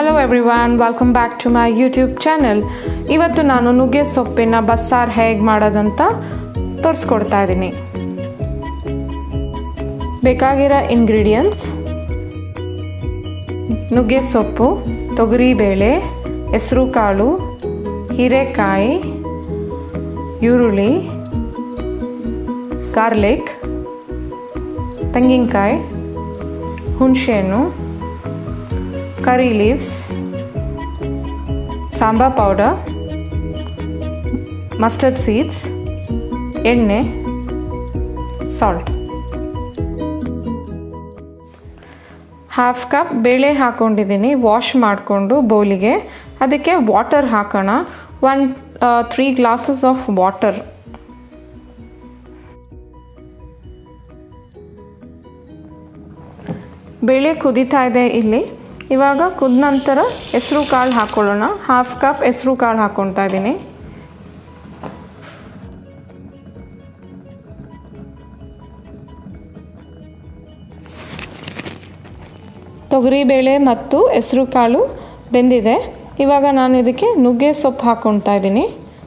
hello everyone welcome back to my YouTube channel ಇವತ್ತು ನಾನು ನುಗ್ಗೆ ಸೊಪ್ಪಿನ ಬಸ್ಸಾರು ಹೇಗೆ ಮಾಡೋದಂತ ತೋರಿಸ್ಕೊಡ್ತಾ ಇದ್ದೀನಿ ಬೇಕಾಗಿರೋ ಇಂಗ್ರೀಡಿಯಂಟ್ಸ್ ನುಗ್ಗೆ ಸೊಪ್ಪು ತೊಗರಿಬೇಳೆ ಹೆಸರು ಕಾಳು ಹೀರೆಕಾಯಿ ಈರುಳ್ಳಿ ಗಾರ್ಲಿಕ್ ತೆಂಗಿನಕಾಯಿ ಹುಣಸೆಹಣ್ಣು curry leaves sambar powder mustard seeds ಎಣ್ಣೆ ಸಾಲ್ಟ್ ಹಾಫ್ ಕಪ್ ಬೇಳೆ ಹಾಕ್ಕೊಂಡಿದ್ದೀನಿ ವಾಶ್ ಮಾಡಿಕೊಂಡು ಬೌಲಿಗೆ ಅದಕ್ಕೆ ವಾಟರ್ ಹಾಕೋಣ one three glasses of water ಬೇಳೆ ಕುದೀತಾ ಇದೆ ಇಲ್ಲಿ ಇವಾಗ ಕುದ ನಂತರ ಹೆಸರು ಕಾಳು ಹಾಕ್ಕೊಳ್ಳೋಣ ಹಾಫ್ ಕಪ್ ಹೆಸರು ಕಾಳು ಹಾಕ್ಕೊಳ್ತಾ ಇದ್ದೀನಿ ತೊಗರಿಬೇಳೆ ಮತ್ತು ಹೆಸರು ಕಾಳು ಬೆಂದಿದೆ ಇವಾಗ ನಾನು ಇದಕ್ಕೆ ನುಗ್ಗೆ ಸೊಪ್ಪು ಹಾಕ್ಕೊಳ್ತಾ ಇದ್ದೀನಿ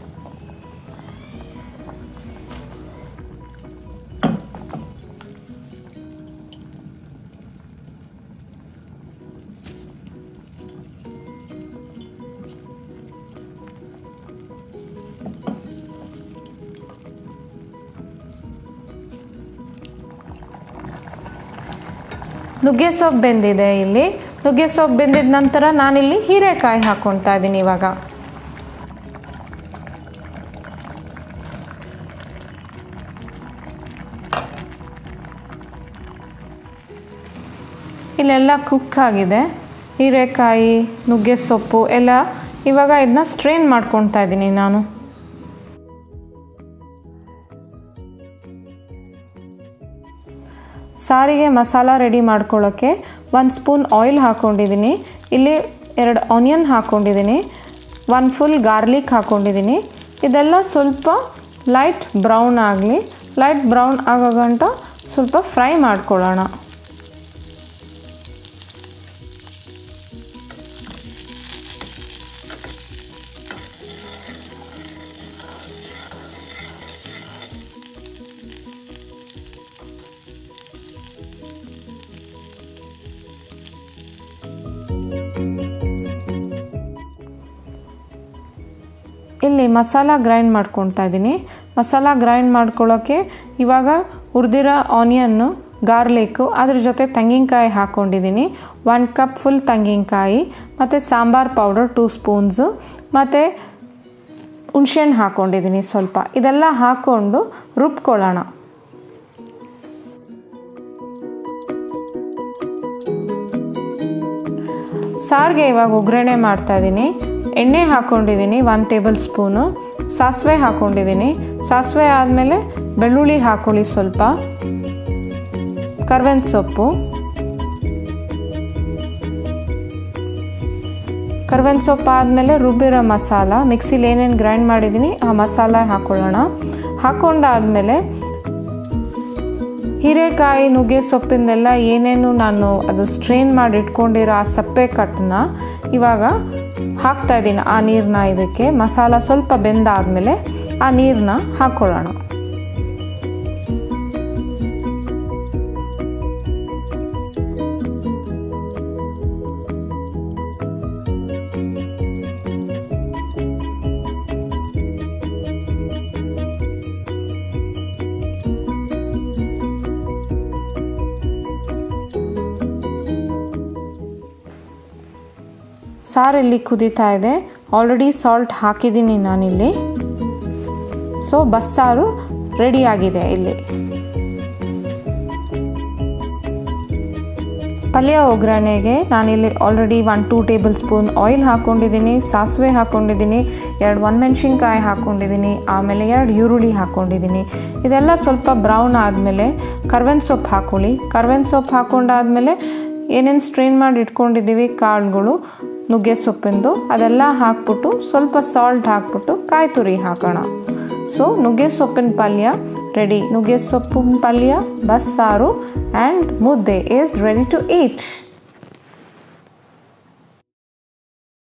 ನುಗ್ಗೆ ಸೊಪ್ಪು ಬೆಂದಿದೆ ಇಲ್ಲಿ ನುಗ್ಗೆ ಸೊಪ್ಪು ಬೆಂದಿದ ನಂತರ ನಾನಿಲ್ಲಿ ಹೀರೆಕಾಯಿ ಹಾಕ್ಕೊಳ್ತಾ ಇದ್ದೀನಿ ಇವಾಗ ಇಲ್ಲೆಲ್ಲ ಕುಕ್ ಆಗಿದೆ ಹೀರೆಕಾಯಿ ನುಗ್ಗೆ ಸೊಪ್ಪು ಎಲ್ಲ ಇವಾಗ ಇದನ್ನ ಸ್ಟ್ರೈನ್ ಮಾಡ್ಕೊಳ್ತಾ ಇದ್ದೀನಿ ನಾನು ಸಾರಿಗೆ ಮಸಾಲ ರೆಡಿ ಮಾಡ್ಕೊಳ್ಳೋಕ್ಕೆ ಒಂದು ಸ್ಪೂನ್ ಆಯಿಲ್ ಹಾಕ್ಕೊಂಡಿದ್ದೀನಿ ಇಲ್ಲಿ ಎರಡು ಆನಿಯನ್ ಹಾಕ್ಕೊಂಡಿದ್ದೀನಿ ಒನ್ ಫುಲ್ ಗಾರ್ಲಿಕ್ ಹಾಕ್ಕೊಂಡಿದ್ದೀನಿ ಇದೆಲ್ಲ ಸ್ವಲ್ಪ ಲೈಟ್ ಬ್ರೌನ್ ಆಗಲಿ ಲೈಟ್ ಬ್ರೌನ್ ಆಗೋ ಗಂಟ ಸ್ವಲ್ಪ ಫ್ರೈ ಮಾಡ್ಕೊಳ್ಳೋಣ ಇಲ್ಲಿ ಮಸಾಲ ಗ್ರೈಂಡ್ ಮಾಡ್ಕೊಳ್ತಾ ಇದ್ದೀನಿ ಮಸಾಲ ಗ್ರೈಂಡ್ ಮಾಡ್ಕೊಳ್ಳೋಕ್ಕೆ ಇವಾಗ ಹುರಿದಿರೋ ಆನಿಯನ್ನು ಗಾರ್ಲಿಕ್ಕು ಅದ್ರ ಜೊತೆ ತೆಂಗಿನಕಾಯಿ ಹಾಕ್ಕೊಂಡಿದ್ದೀನಿ ಒನ್ ಕಪ್ ಫುಲ್ ತೆಂಗಿನಕಾಯಿ ಮತ್ತು ಸಾಂಬಾರ್ ಪೌಡರ್ ಟೂ ಸ್ಪೂನ್ಸು ಮತ್ತು ಹುಣ್ಸೆಹಣ್ಣು ಹಾಕ್ಕೊಂಡಿದ್ದೀನಿ ಸ್ವಲ್ಪ ಇದೆಲ್ಲ ಹಾಕ್ಕೊಂಡು ರುಬ್ಕೊಳ್ಳೋಣ ಸಾರಿಗೆ ಇವಾಗ ಒಗ್ಗರಣೆ ಮಾಡ್ತಾಯಿದ್ದೀನಿ ಎಣ್ಣೆ ಹಾಕ್ಕೊಂಡಿದ್ದೀನಿ ಒನ್ ಟೇಬಲ್ ಸ್ಪೂನು ಸಾಸಿವೆ ಹಾಕ್ಕೊಂಡಿದ್ದೀನಿ ಸಾಸಿವೆ ಆದಮೇಲೆ ಬೆಳ್ಳುಳ್ಳಿ ಹಾಕ್ಕೊಳ್ಳಿ ಸ್ವಲ್ಪ ಕರ್ಬೇವಿನ ಸೊಪ್ಪು ಕರ್ಬೇವಿನ ಸೊಪ್ಪು ಆದಮೇಲೆ ರುಬ್ಬಿರೋ ಮಸಾಲ ಮಿಕ್ಸಿಲಿ ಏನೇನು ಗ್ರೈಂಡ್ ಮಾಡಿದ್ದೀನಿ ಆ ಮಸಾಲ ಹಾಕ್ಕೊಳ್ಳೋಣ ಹಾಕ್ಕೊಂಡಾದಮೇಲೆ ಹೀರೆಕಾಯಿ ನುಗ್ಗೆ ಸೊಪ್ಪಿಂದೆಲ್ಲ ಏನೇನು ನಾನು ಅದು ಸ್ಟ್ರೈನ್ ಮಾಡಿ ಇಟ್ಕೊಂಡಿರೋ ಆ ಸಪ್ಪೆ ಕಟ್ಟನ್ನ ಇವಾಗ ಹಾಕ್ತಾ ಇದ್ದೀನಿ ಆ ನೀರನ್ನ ಇದಕ್ಕೆ ಮಸಾಲ ಸ್ವಲ್ಪ ಬೆಂದಾದಮೇಲೆ ಆ ನೀರನ್ನ ಹಾಕ್ಕೊಳ್ಳೋಣ ಸಾರು ಇಲ್ಲಿ ಕುದೀತಾ ಇದೆ ಆಲ್ರೆಡಿ ಸಾಲ್ಟ್ ಹಾಕಿದ್ದೀನಿ ನಾನಿಲ್ಲಿ ಸೊ ಬಸ್ಸಾರು ರೆಡಿಯಾಗಿದೆ ಇಲ್ಲಿ ಪಲ್ಯ ಒಗ್ಗರಣೆಗೆ ನಾನಿಲ್ಲಿ already one two tablespoon oil ಹಾಕ್ಕೊಂಡಿದ್ದೀನಿ ಸಾಸಿವೆ ಹಾಕ್ಕೊಂಡಿದ್ದೀನಿ ಎರಡು ಒಣಮೆಣ್ಸಿನ್ಕಾಯಿ ಹಾಕ್ಕೊಂಡಿದ್ದೀನಿ ಆಮೇಲೆ ಎರಡು ಈರುಳ್ಳಿ ಹಾಕ್ಕೊಂಡಿದ್ದೀನಿ ಇದೆಲ್ಲ ಸ್ವಲ್ಪ ಬ್ರೌನ್ ಆದಮೇಲೆ ಕರ್ಬೇವಿನ ಸೊಪ್ಪು ಹಾಕ್ಕೊಳ್ಳಿ ಕರ್ಬೇವಿನ ಸೊಪ್ಪು ಹಾಕ್ಕೊಂಡಾದ್ಮೇಲೆ ಏನೇನು ಸ್ಟ್ರೈನ್ ಮಾಡಿ ಇಟ್ಕೊಂಡಿದ್ದೀವಿ ಕಾಳುಗಳು ನುಗ್ಗೆ ಸೊಪ್ಪಿಂದು ಅದೆಲ್ಲ ಹಾಕ್ಬಿಟ್ಟು ಸ್ವಲ್ಪ ಸಾಲ್ಟ್ ಹಾಕ್ಬಿಟ್ಟು ಕಾಯಿ ತುರಿ ಹಾಕೋಣ ಸೊ ನುಗ್ಗೆ ಸೊಪ್ಪಿನ ಪಲ್ಯ ರೆಡಿ ನುಗ್ಗೆ ಸೊಪ್ಪಿನ ಪಲ್ಯ ಬಸ್ಸಾರು ಆ್ಯಂಡ್ ಮುದ್ದೆ ಈಸ್ ರೆಡಿ ಟು ಈಟ್